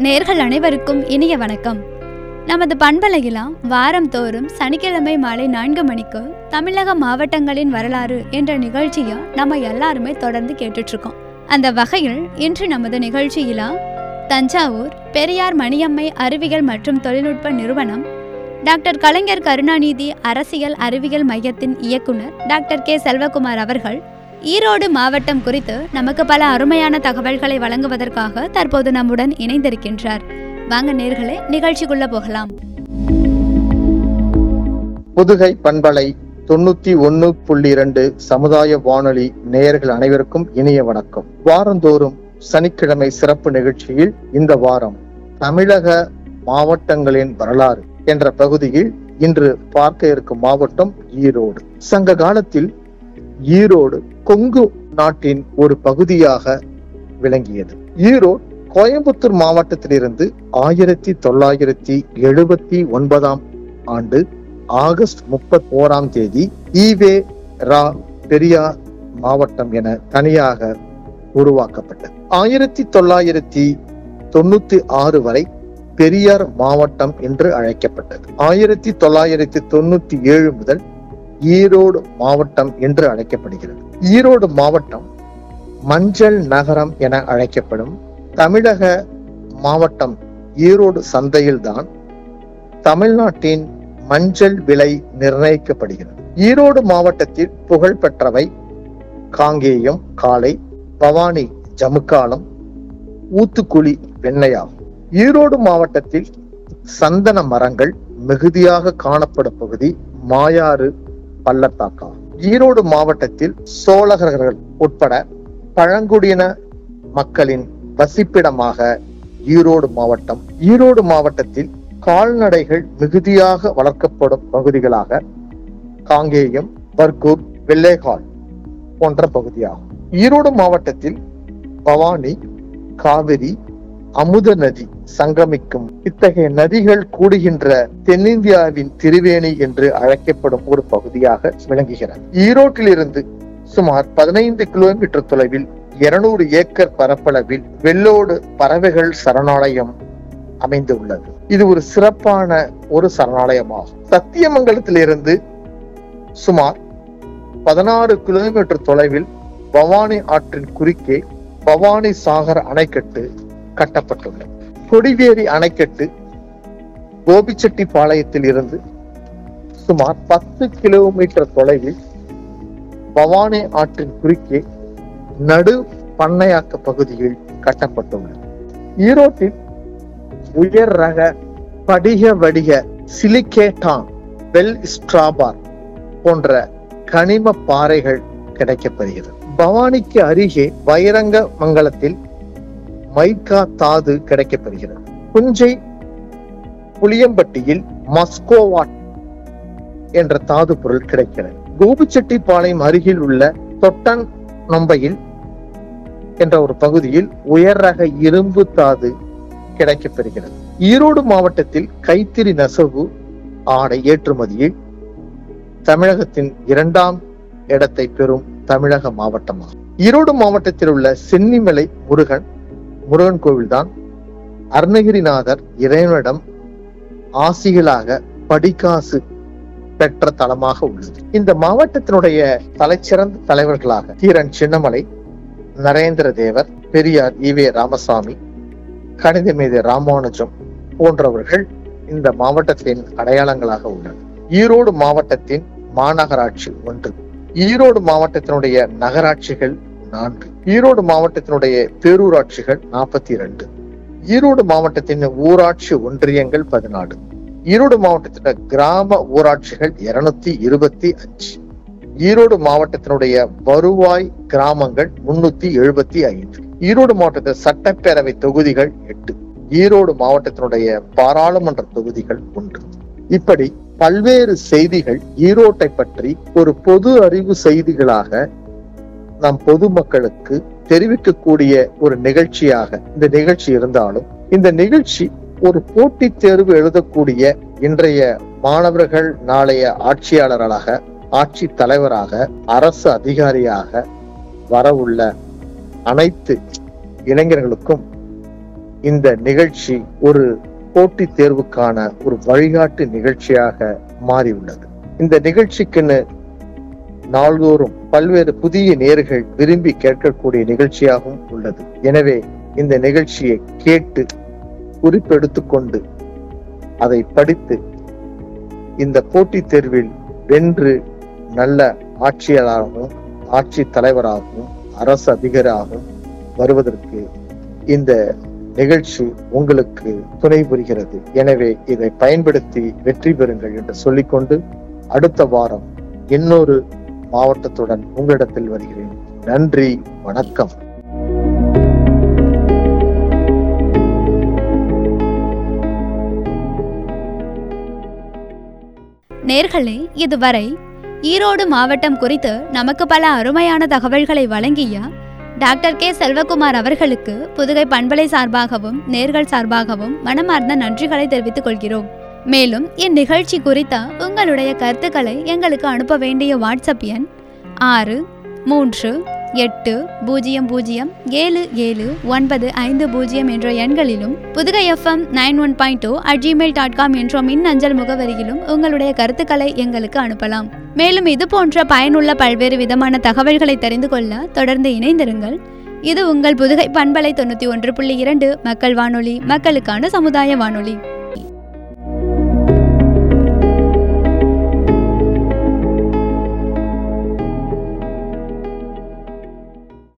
நேர்கள் அனைவருக்கும் இனிய வணக்கம் நமது பண்பலையிலாம் வாரந்தோறும் சனிக்கிழமை மாலை நான்கு மணிக்கு தமிழக மாவட்டங்களின் வரலாறு என்ற நிகழ்ச்சியை நம்ம எல்லாருமே தொடர்ந்து கேட்டுட்டு இருக்கோம் அந்த வகையில் இன்று நமது நிகழ்ச்சியில தஞ்சாவூர் பெரியார் மணியம்மை அறிவியல் மற்றும் தொழில்நுட்ப நிறுவனம் டாக்டர் கலைஞர் கருணாநிதி அரசியல் அறிவியல் மையத்தின் இயக்குனர் டாக்டர் கே செல்வகுமார் அவர்கள் ஈரோடு மாவட்டம் குறித்து நமக்கு பல அருமையான தகவல்களை வழங்குவதற்காக தற்போது நம்முடன் இணைந்திருக்கின்றார் வாங்க நேர்களே நிகழ்ச்சிக்குள்ள போகலாம் புதுகை பண்பலை தொண்ணூத்தி ஒன்னு புள்ளி இரண்டு சமுதாய வானொலி நேயர்கள் அனைவருக்கும் இனிய வணக்கம் வாரந்தோறும் சனிக்கிழமை சிறப்பு நிகழ்ச்சியில் இந்த வாரம் தமிழக மாவட்டங்களின் வரலாறு என்ற பகுதியில் இன்று பார்க்க இருக்கும் மாவட்டம் ஈரோடு சங்க காலத்தில் ஈரோடு கொங்கு நாட்டின் ஒரு பகுதியாக விளங்கியது ஈரோடு கோயம்புத்தூர் மாவட்டத்திலிருந்து ஆயிரத்தி தொள்ளாயிரத்தி எழுபத்தி ஒன்பதாம் ஆண்டு ஆகஸ்ட் முப்பத்தி ஓராம் தேதி ஈவே ரா பெரியார் மாவட்டம் என தனியாக உருவாக்கப்பட்டது ஆயிரத்தி தொள்ளாயிரத்தி தொண்ணூத்தி ஆறு வரை பெரியார் மாவட்டம் என்று அழைக்கப்பட்டது ஆயிரத்தி தொள்ளாயிரத்தி தொண்ணூத்தி ஏழு முதல் ஈரோடு மாவட்டம் என்று அழைக்கப்படுகிறது ஈரோடு மாவட்டம் மஞ்சள் நகரம் என அழைக்கப்படும் தமிழக மாவட்டம் ஈரோடு சந்தையில்தான் தமிழ்நாட்டின் மஞ்சள் விலை நிர்ணயிக்கப்படுகிறது ஈரோடு மாவட்டத்தில் புகழ்பெற்றவை காங்கேயம் காளை பவானி ஜமுக்காலம் ஊத்துக்குழி வெண்ணையாகும் ஈரோடு மாவட்டத்தில் சந்தன மரங்கள் மிகுதியாக காணப்படும் பகுதி மாயாறு பள்ளத்தாக்காகும் ஈரோடு மாவட்டத்தில் சோழகர்கள் உட்பட பழங்குடியின மக்களின் வசிப்பிடமாக ஈரோடு மாவட்டம் ஈரோடு மாவட்டத்தில் கால்நடைகள் மிகுதியாக வளர்க்கப்படும் பகுதிகளாக காங்கேயம் பர்கூர் வெள்ளைகால் போன்ற பகுதியாகும் ஈரோடு மாவட்டத்தில் பவானி காவிரி அமுத நதி சங்கமிக்கும் இத்தகைய நதிகள் கூடுகின்ற தென்னிந்தியாவின் திரிவேணி என்று அழைக்கப்படும் ஒரு பகுதியாக விளங்குகிறது ஈரோட்டிலிருந்து சுமார் பதினைந்து கிலோமீட்டர் தொலைவில் இருநூறு ஏக்கர் பரப்பளவில் வெள்ளோடு பறவைகள் சரணாலயம் அமைந்துள்ளது இது ஒரு சிறப்பான ஒரு சரணாலயமாகும் சத்தியமங்கலத்திலிருந்து சுமார் பதினாறு கிலோமீட்டர் தொலைவில் பவானி ஆற்றின் குறுக்கே பவானி சாகர் அணைக்கட்டு கட்டப்பட்டுள்ளது கொடிவேரி அணைக்கட்டு கோபிச்செட்டிப்பாளையத்தில் இருந்து சுமார் பத்து கிலோமீட்டர் தொலைவில் பவானி ஆற்றின் குறுக்கே நடு பண்ணையாக்க பகுதியில் கட்டப்பட்டுள்ளது ஈரோட்டில் உயர் ரக படிக வடிக சிலிகேட்டான் வெல் ஸ்ட்ராபார் போன்ற கனிம பாறைகள் கிடைக்கப்பெறுகிறது பவானிக்கு அருகே வைரங்க மங்கலத்தில் மைக்கா தாது கிடைக்கப்பெறுகிறது புஞ்சை புளியம்பட்டியில் மஸ்கோவாட் என்ற தாது பொருள் கிடைக்கிறது கோபிச்செட்டிப்பாளையம் அருகில் உள்ள தொட்டன் நொம்பையில் என்ற ஒரு பகுதியில் உயர் ரக இரும்பு தாது கிடைக்கப்பெறுகிறது ஈரோடு மாவட்டத்தில் கைத்திரி நெசவு ஆடை ஏற்றுமதியில் தமிழகத்தின் இரண்டாம் இடத்தை பெறும் தமிழக மாவட்டமாகும் ஈரோடு மாவட்டத்தில் உள்ள சென்னிமலை முருகன் முருகன் கோவில்தான் அருணகிரிநாதர் இறைவனிடம் ஆசிகளாக படிக்காசு பெற்ற தலமாக உள்ளது இந்த மாவட்டத்தினுடைய தலைச்சிறந்த தலைவர்களாக தீரன் சின்னமலை நரேந்திர தேவர் பெரியார் ஈவே ராமசாமி கணிதமேதை ராமானுஜம் போன்றவர்கள் இந்த மாவட்டத்தின் அடையாளங்களாக உள்ளனர் ஈரோடு மாவட்டத்தின் மாநகராட்சி ஒன்று ஈரோடு மாவட்டத்தினுடைய நகராட்சிகள் நான்கு ஈரோடு மாவட்டத்தினுடைய பேரூராட்சிகள் நாற்பத்தி இரண்டு ஈரோடு மாவட்டத்தின் ஊராட்சி ஒன்றியங்கள் பதினாலு ஈரோடு மாவட்டத்தின் கிராம ஊராட்சிகள் இருநூத்தி இருபத்தி அஞ்சு ஈரோடு மாவட்டத்தினுடைய வருவாய் கிராமங்கள் முன்னூத்தி எழுபத்தி ஐந்து ஈரோடு மாவட்டத்தில் சட்டப்பேரவை தொகுதிகள் எட்டு ஈரோடு மாவட்டத்தினுடைய பாராளுமன்ற தொகுதிகள் ஒன்று இப்படி பல்வேறு செய்திகள் ஈரோட்டை பற்றி ஒரு பொது அறிவு செய்திகளாக நம் பொதுமக்களுக்கு தெரிவிக்கக்கூடிய ஒரு நிகழ்ச்சியாக இந்த நிகழ்ச்சி இருந்தாலும் இந்த நிகழ்ச்சி ஒரு போட்டித் தேர்வு எழுதக்கூடிய இன்றைய மாணவர்கள் நாளைய ஆட்சியாளர்களாக ஆட்சி தலைவராக அரசு அதிகாரியாக வரவுள்ள அனைத்து இளைஞர்களுக்கும் இந்த நிகழ்ச்சி ஒரு போட்டித் தேர்வுக்கான ஒரு வழிகாட்டு நிகழ்ச்சியாக மாறியுள்ளது இந்த நிகழ்ச்சிக்குன்னு நாள்தோறும் பல்வேறு புதிய நேர்கள் விரும்பி கேட்கக்கூடிய நிகழ்ச்சியாகவும் உள்ளது எனவே இந்த நிகழ்ச்சியை கேட்டு குறிப்பெடுத்துக் கொண்டு அதை படித்து இந்த போட்டித் தேர்வில் வென்று நல்ல ஆட்சியாளராகவும் ஆட்சி தலைவராகவும் அரசு அதிகாரியாகவும் வருவதற்கு இந்த நிகழ்ச்சி உங்களுக்கு துணை புரிகிறது எனவே இதை பயன்படுத்தி வெற்றி பெறுங்கள் என்று சொல்லிக்கொண்டு அடுத்த வாரம் இன்னொரு மாவட்டத்துடன் உங்களிடத்தில் வருகிறேன் நன்றி வணக்கம் நேர்களே இதுவரை ஈரோடு மாவட்டம் குறித்து நமக்கு பல அருமையான தகவல்களை வழங்கிய டாக்டர் கே செல்வகுமார் அவர்களுக்கு புதுகை பண்பலை சார்பாகவும் நேர்கள் சார்பாகவும் மனமார்ந்த நன்றிகளை தெரிவித்துக் கொள்கிறோம் மேலும் இந்நிகழ்ச்சி குறித்த உங்களுடைய கருத்துக்களை எங்களுக்கு அனுப்ப வேண்டிய வாட்ஸ்அப் எண் ஆறு மூன்று எட்டு பூஜ்ஜியம் பூஜ்ஜியம் ஏழு ஏழு ஒன்பது ஐந்து பூஜ்ஜியம் என்ற எண்களிலும் Pudugai F M nine one point two at Gmail dot com என்ற மின்னஞ்சல் முகவரியிலும் உங்களுடைய கருத்துக்களை எங்களுக்கு அனுப்பலாம் மேலும் இது போன்ற பயனுள்ள பல்வேறு விதமான தகவல்களை தெரிந்து கொள்ள தொடர்ந்து இணைந்திருங்கள் இது உங்கள் புதுகை பண்பலை தொண்ணூற்றி ஒன்று புள்ளி இரண்டு மக்கள் வானொலி மக்களுக்கான சமுதாய வானொலி